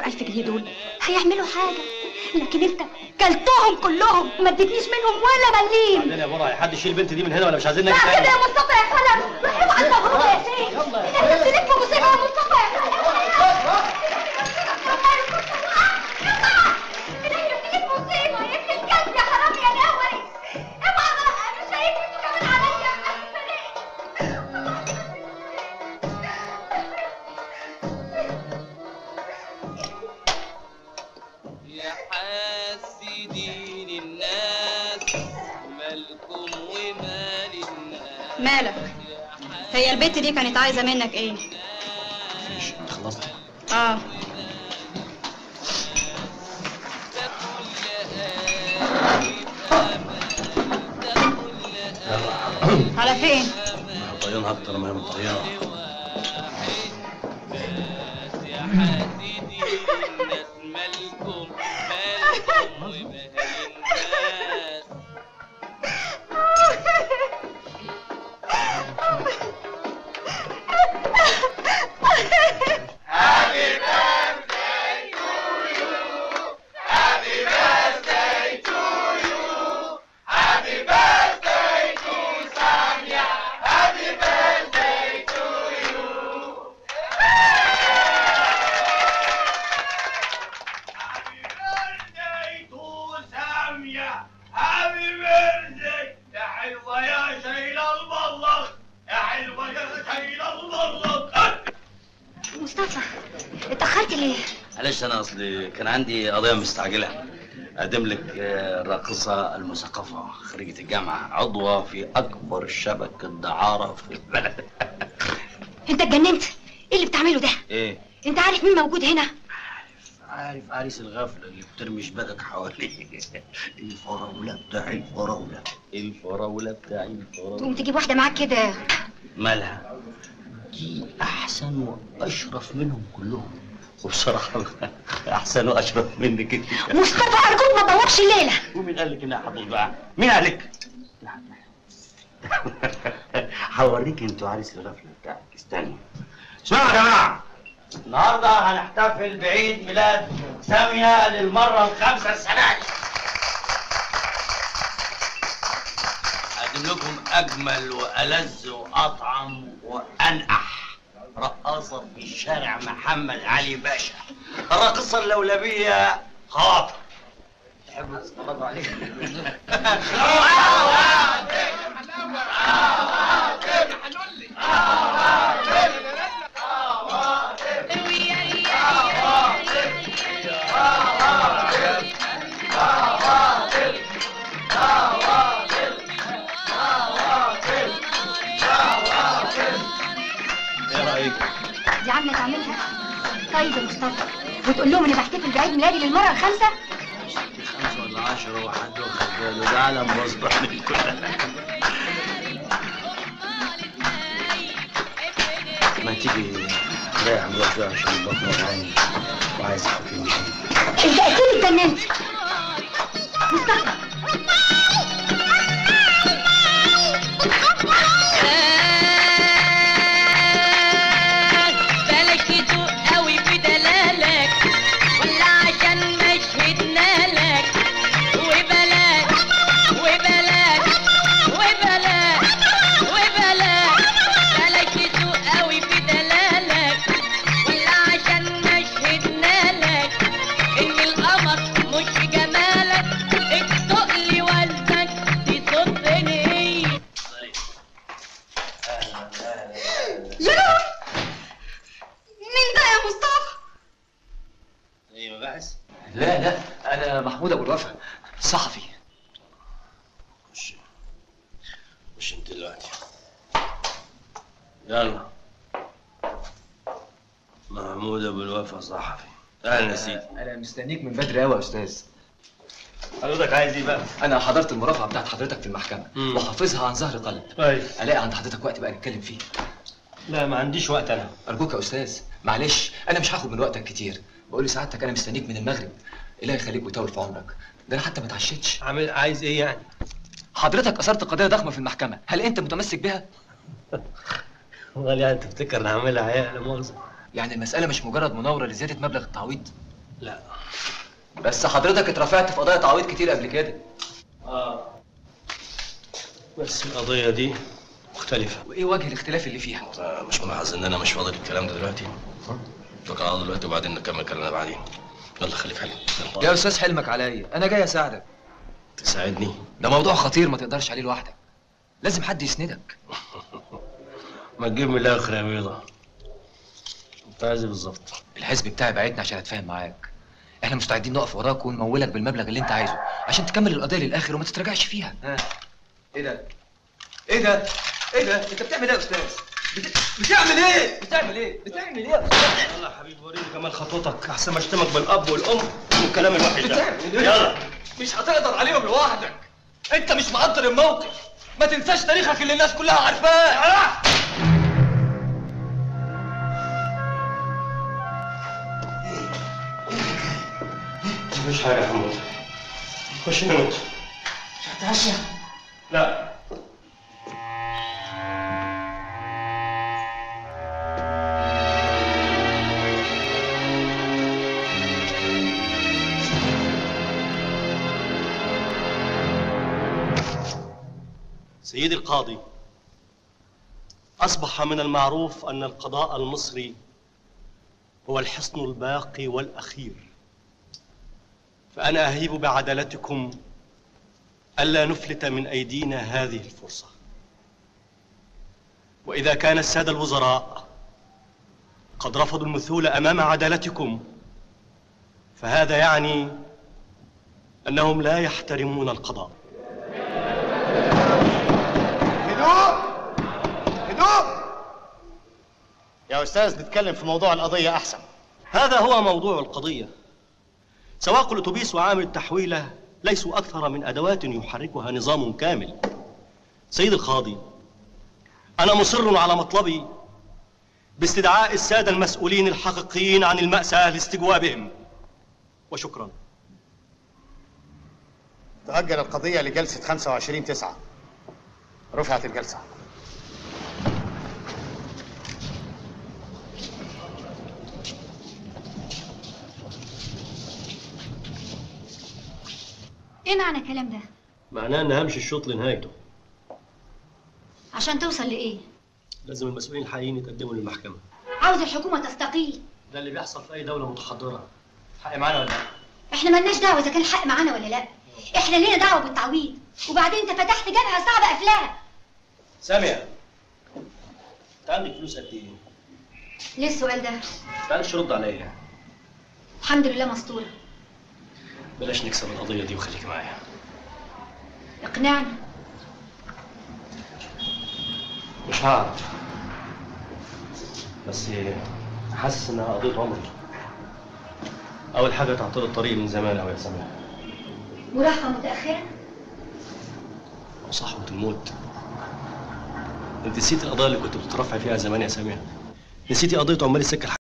ألف جنيه دول هيعملوا حاجة لكن انت كلتهم كلهم ما اديتنيش منهم ولا مليم بعدين يا براعي حد يشيل البنت دي من هنا ولا مش عايزين لا نجي كده تاني يا مصطفى يا خلف روحي على المبروك يا شيخ انت بتلف مصيبة يا مصطفى يا خلف مصيبة يا ابن الكلب يا حرام يا ناوي اوعى بقى مش هيفلتوا كمان عليا يا حاسدين الناس مالكم ومال الناس مالك هي البت دي كانت عايزة منك ايه انت خلصت اه على فين طيانها اكتر ما هي مطيانه يا حاسدين الناس مالكم مالكم ومال الناس هابي بيرثدي يا حلوة يا شيل المبلغ يا حلوة يا شيل المبلغ مصطفى اتأخرت ليه معلش انا اصلي كان عندي قضيه مستعجله اقدم لك آه، الراقصه المثقفه خريجه الجامعه عضوه في اكبر شبكه دعاره في البلد انت اتجننت ايه اللي بتعمله ده ايه انت عارف مين موجود هنا عارف عريس الغفله اللي بترمي شباكك حواليه الفراوله بتاعي الفراوله الفراوله بتاعي الفراوله تقوم تجيب واحدة معاك كده مالها دي احسن واشرف منهم كلهم وبصراحه احسن واشرف منك انت مصطفى ارجوك ما تدورش الليلة ومين قال لك انها هتبوظ بقى؟ مين قال لك؟ هوريك انتوا عريس الغفله بتاعك استنى اسمعوا يا جماعه النهارده هنحتفل بعيد ميلاد ساميه للمره الخامسه السنه دي هقدم لكم اجمل والذ واطعم وانقح رقاصه في شارع محمد علي باشا الراقصه اللولبيه خاطر تحبوا تتفرجوا عليها ايه رايك؟ دي عاملة تعملها طيب يا مصطفى وتقول لهم انا بحتفل بعيد ميلادي للمرة الخامسة خمسة ولا عشرة واحد واخد باله ده عالم مصبح من كلها ما تيجي رايح نروح شوية عشان البطن وجعاني وعايز حكيم انت اكيد اتجننت مصطفى بالك يدوق قوي بدلالك ولا عشان مشهدنا لك وبلاك وبلاك وبلاك وبلاك بالك يدوق قوي بدلالك ولا عشان مشهدنا لك ان القمر مش جمالك التقل وزنك تصدني جنون مين ده يا مصطفى ايه مباحث؟ لا لا انا محمود ابو الوفا صحفي خش خش انت دلوقتي يلا محمود ابو الوفا صحفي اهلا يا سيدي انا مستنيك من بدري قوي يا استاذ حضرتك عايز ايه بقى؟ انا حضرت المرافعه بتاعت حضرتك في المحكمه مم. وحافظها عن ظهر قلب كويس الاقي عند حضرتك وقت بقى نتكلم فيه لا ما عنديش وقت انا ارجوك يا استاذ معلش انا مش هاخد من وقتك كتير بقول لسعادتك انا مستنيك من المغرب الله يخليك ويطول في عمرك ده انا حتى ما اتعشيتش عامل عايز ايه يعني؟ حضرتك اثرت قضيه ضخمه في المحكمه هل انت متمسك بها امال يعني تفتكر انا هعملها عيال لا مؤاخذه يعني المساله مش مجرد مناوره لزياده مبلغ التعويض لا بس حضرتك اترفعت في قضايا تعويض كتير قبل كده اه بس القضية دي مختلفة وايه وجه الاختلاف اللي فيها آه، مش ملاحظ ان انا مش فاضل الكلام ده دلوقتي نقعد دلوقتي وبعدين نكمل كلامنا بعدين يلا خلي في حالك يلا. يا استاذ حلمك عليا انا جاي اساعدك تساعدني ده موضوع خطير ما تقدرش عليه لوحدك لازم حد يسندك ما تجيب من الاخر يا بيضة انت عايز إيه بالظبط الحزب بتاعي بعتنا عشان اتفاهم معاك احنا مستعدين نقف وراك ونمولك بالمبلغ اللي انت عايزه عشان تكمل القضيه للاخر وما تتراجعش فيها ها ايه ده ايه ده ايه ده انت بتعمل ايه يا استاذ بت... بتعمل ايه بتعمل ايه بتعمل ايه يا استاذ يلا يا حبيبي وريني كمان خطوتك احسن ما اشتمك بالاب والام والكلام الوحش ده بتعمل ايه يلا مش هتقدر عليهم لوحدك انت مش مقدر الموقف ما تنساش تاريخك اللي الناس كلها عارفاه مفيش حاجة يا حمود خش نموت هتعشى لا سيدي القاضي أصبح من المعروف أن القضاء المصري هو الحصن الباقي والأخير فأنا أهيب بعدالتكم ألا نفلت من أيدينا هذه الفرصة وإذا كان السادة الوزراء قد رفضوا المثول أمام عدالتكم فهذا يعني أنهم لا يحترمون القضاء هدوء هدوء يا استاذ نتكلم في موضوع القضيه احسن هذا هو موضوع القضية سواق الأتوبيس وعامل التحويلة ليسوا أكثر من أدوات يحركها نظام كامل سيد القاضي أنا مصر على مطلبي باستدعاء السادة المسؤولين الحقيقيين عن المأساة لاستجوابهم وشكرا تأجل القضية لجلسة 25 9 رفعت الجلسة ايه معنى الكلام ده معناه أن همشي الشوط لنهايته عشان توصل لايه لازم المسؤولين الحقيقيين يتقدموا للمحكمة عاوز الحكومه تستقيل ده اللي بيحصل في أي دولة متحضرة حق معانا ولا لا؟ احنا ملناش دعوه اذا كان الحق معانا ولا لا احنا لينا دعوه بالتعويض وبعدين انت فتحت جبهه صعبه قفلها سامية أنت عندك فلوس قد إيه؟ ليه السؤال ده تعالش رد عليا الحمد لله مستوره بلاش نكسب القضية دي وخليك معايا اقنعني مش هعرف بس حاسس انها قضية عمري اول حاجة تعطيل الطريق من زمان اوي يا سامي مراهقه متاخره وصحوة الموت انت نسيت القضايا اللي كنت بتترفع فيها زمان يا سامية نسيتي قضية عمال السكة